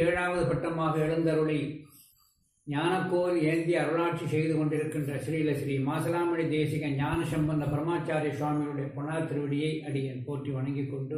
ஏழாவது பட்டமாக எழுந்தருளி ஞானக்கோல் ஏந்தி அருளாட்சி செய்து கொண்டிருக்கின்ற ஸ்ரீல ஸ்ரீ மாசலாமணி தேசிக ஞான சம்பந்த பரமாச்சாரிய சுவாமியுடைய பொன்னார் திருவடியை அடியேன் போற்றி வணங்கிக் கொண்டு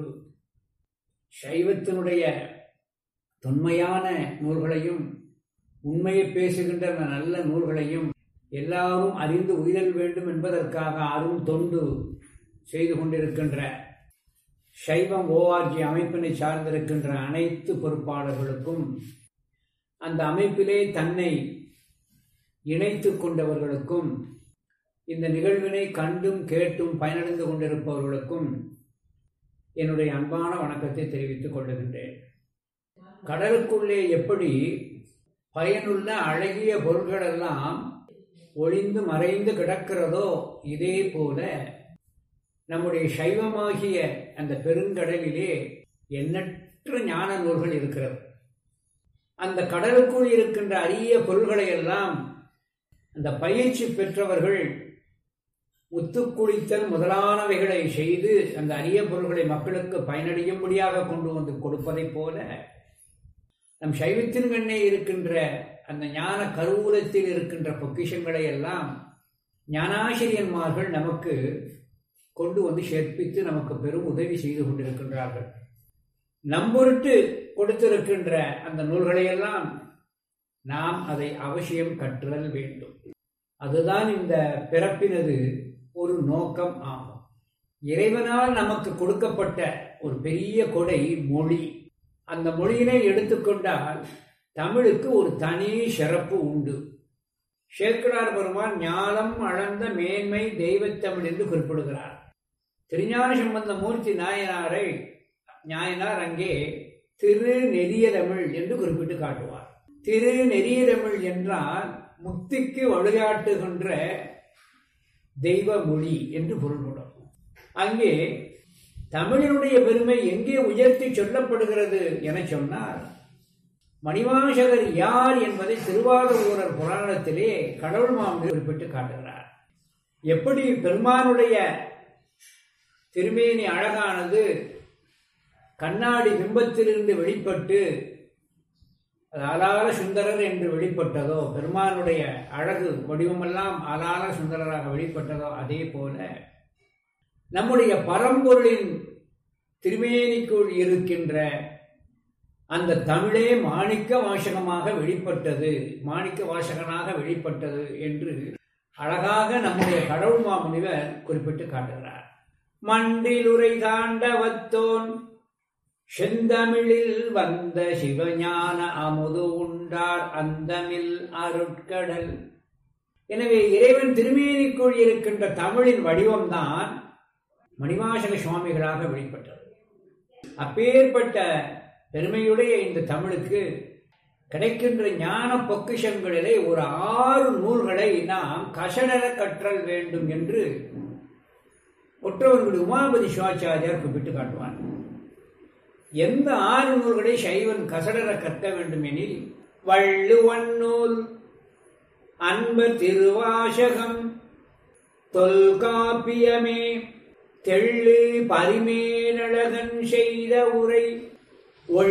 சைவத்தினுடைய தொன்மையான நூல்களையும் உண்மையை பேசுகின்ற அந்த நல்ல நூல்களையும் எல்லாரும் அறிந்து உயிரல் வேண்டும் என்பதற்காக அரும் தொண்டு செய்து கொண்டிருக்கின்ற சைவம் ஓஆர்ஜி அமைப்பினை சார்ந்திருக்கின்ற அனைத்து பொறுப்பாளர்களுக்கும் அந்த அமைப்பிலே தன்னை இணைத்து கொண்டவர்களுக்கும் இந்த நிகழ்வினை கண்டும் கேட்டும் பயனடைந்து கொண்டிருப்பவர்களுக்கும் என்னுடைய அன்பான வணக்கத்தை தெரிவித்துக் கொள்ளுகின்றேன் கடலுக்குள்ளே எப்படி பயனுள்ள அழகிய பொருள்கள் எல்லாம் ஒளிந்து மறைந்து கிடக்கிறதோ இதே போல நம்முடைய சைவமாகிய அந்த பெருங்கடலிலே எண்ணற்ற ஞான நூல்கள் இருக்கிறது அந்த கடலுக்குள் இருக்கின்ற அரிய பொருள்களை எல்லாம் அந்த பயிற்சி பெற்றவர்கள் முத்துக்குளித்தல் முதலானவைகளை செய்து அந்த அரிய பொருள்களை மக்களுக்கு பயனடையும்படியாக கொண்டு வந்து கொடுப்பதைப் போல நம் சைவத்தின் கண்ணே இருக்கின்ற அந்த ஞான கருவூலத்தில் இருக்கின்ற பொக்கிஷங்களை எல்லாம் ஞானாசிரியன்மார்கள் நமக்கு கொண்டு வந்து சேர்ப்பித்து நமக்கு பெரும் உதவி செய்து கொண்டிருக்கின்றார்கள் நம்பொருட்டு கொடுத்திருக்கின்ற அந்த நூல்களை எல்லாம் நாம் அதை அவசியம் கற்றல் வேண்டும் அதுதான் இந்த பிறப்பினது ஒரு நோக்கம் ஆகும் இறைவனால் நமக்கு கொடுக்கப்பட்ட ஒரு பெரிய கொடை மொழி அந்த மொழியினை எடுத்துக்கொண்டால் தமிழுக்கு ஒரு தனி சிறப்பு உண்டு சேக்கடார் பெருமான் ஞானம் அளந்த மேன்மை தெய்வத்தமிழ் என்று குறிப்பிடுகிறார் திருஞான சம்பந்த மூர்த்தி நாயனாரை நாயனார் அங்கே திரு நெறியதமிழ் என்று குறிப்பிட்டு காட்டுவார் திரு நெறியதமிழ் என்றால் முக்திக்கு வழிகாட்டுகின்ற தெய்வ மொழி என்று பொருள்படும் அங்கே தமிழினுடைய பெருமை எங்கே உயர்த்தி சொல்லப்படுகிறது என சொன்னால் மணிவாசகர் யார் என்பதை திருவாரூரர் புராணத்திலே கடவுள் மாமி குறிப்பிட்டு காட்டுகிறார் எப்படி பெருமானுடைய திருமேனி அழகானது கண்ணாடி பிம்பத்திலிருந்து வெளிப்பட்டு அது அலால சுந்தரர் என்று வெளிப்பட்டதோ பெருமானுடைய அழகு வடிவமெல்லாம் அலால சுந்தரராக வெளிப்பட்டதோ அதே போல நம்முடைய பரம்பொருளின் திருமேனிக்குள் இருக்கின்ற அந்த தமிழே மாணிக்க வாசகமாக வெளிப்பட்டது மாணிக்க வாசகனாக வெளிப்பட்டது என்று அழகாக நம்முடைய கடவுள் மாமுனிவர் குறிப்பிட்டு காட்டுகிறார் மண்டிலுரை தாண்டவத்தோன் செந்தமிழில் வந்த சிவஞான அமுது உண்டார் அந்தமில் அருட்கடல் எனவே இறைவன் திருமேனிக்குள் இருக்கின்ற தமிழின் வடிவம்தான் மணிவாசக சுவாமிகளாக வெளிப்பட்டது அப்பேற்பட்ட பெருமையுடைய இந்த தமிழுக்கு கிடைக்கின்ற ஞான பொக்கிஷங்களிலே ஒரு ஆறு நூல்களை நாம் கசடர கற்றல் வேண்டும் என்று ஒற்றவர்களுடைய உமாபதி சிவாச்சாரியார் குறிப்பிட்டு காட்டுவார் எந்த ஆறு நூல்களை சைவன் கசடர கற்க வேண்டும் எனில் வள்ளுவன் நூல் அன்ப திருவாசகம் தொல்காப்பியமே தெள்ளு பரிமேலழகன் செய்த உரை